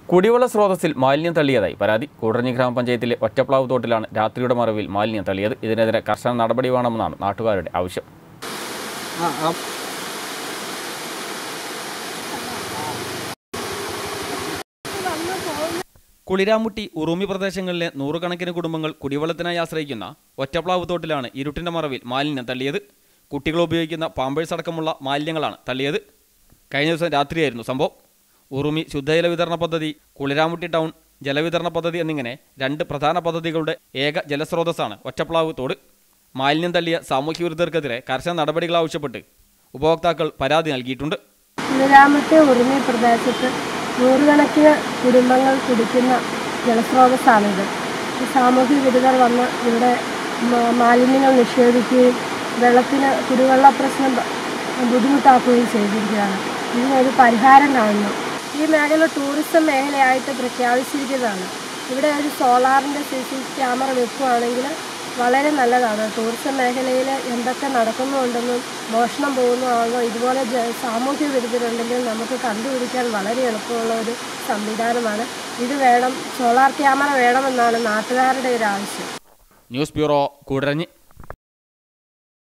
കുടിവെള്ള സ്രോതസ്സിൽ മാലിന്യം തള്ളിയതായി പരാതി കൂടറഞ്ഞി ഗ്രാമപഞ്ചായത്തിലെ ഒറ്റപ്ലാവ് തോട്ടിലാണ് രാത്രിയുടെ മറവിൽ മാലിന്യം തള്ളിയത് ഇതിനെതിരെ കർശന നടപടി വേണമെന്നാണ് നാട്ടുകാരുടെ ആവശ്യം കുളിരാമുട്ടി ഉറുമി പ്രദേശങ്ങളിലെ നൂറുകണക്കിന് കുടുംബങ്ങൾ കുടിവെള്ളത്തിനായി ആശ്രയിക്കുന്ന ഒറ്റപ്ലാവ് തോട്ടിലാണ് ഇരുട്ടിന്റെ മറവിൽ മാലിന്യം തള്ളിയത് കുട്ടികൾ ഉപയോഗിക്കുന്ന പാമ്പേഴ്സ് അടക്കമുള്ള മാലിന്യങ്ങളാണ് തള്ളിയത് കഴിഞ്ഞ ദിവസം രാത്രിയായിരുന്നു സംഭവം ഉറുമി ശുദ്ധജല വിതരണ പദ്ധതി കുളിരാമുട്ടി ടൗൺ ജലവിതരണ പദ്ധതി എന്നിങ്ങനെ രണ്ട് പ്രധാന പദ്ധതികളുടെ ഏക ജലസ്രോതസ്സാണ് ഒറ്റപ്ലാവ് തോട് മാലിന്യം തള്ളിയ സാമൂഹ്യ വിരുദ്ധർക്കെതിരെ കർശന നടപടികൾ ആവശ്യപ്പെട്ട് ഉപഭോക്താക്കൾ പരാതി നൽകിയിട്ടുണ്ട് കുളിരാമത്തെ ഉറുമി പ്രദേശത്ത് നൂറുകണക്കിന് കുടുംബങ്ങൾ കുടിക്കുന്ന ജലസ്രോതസ്സാണിത് ഈ സാമൂഹ്യ വിരുദ്ധർ വന്ന് ഇവിടെ മ- മാലിന്യങ്ങൾ നിക്ഷേപിക്കുകയും വെള്ളത്തിന് കുടിവെള്ള പ്രശ്നം ബ- ബുദ്ധിമുട്ടാക്കുകയും ചെയ്തിരിക്കുകയാണ് ഇതിനൊരു പരിഹാരം കാണുന്നു ഈ മേഖല ടൂറിസം മേഖലയായിട്ട് പ്രഖ്യാപിച്ചിരിക്കുന്നതാണ് ഇവിടെ ഒരു സോളാറിൻ്റെ സി സി ക്യാമറ വെക്കുകയാണെങ്കിൽ വളരെ നല്ലതാണ് ടൂറിസം മേഖലയിൽ എന്തൊക്കെ നടക്കുന്നുണ്ടെന്നും മോഷണം പോകുന്നതാണോ ഇതുപോലെ ജ- സാമൂഹ്യ വിരുദ്ധരുണ്ടെങ്കിൽ നമുക്ക് കണ്ടുപിടിക്കാൻ വളരെ എളുപ്പമുള്ള ഒരു സംവിധാനമാണ് ഇത് വേണം സോളാർ ക്യാമറ വേണമെന്നാണ് നാട്ടുകാരുടെ ഒരു ആവശ്യം ന്യൂസ് ബ്യൂറോ കൂടരഞ്ഞി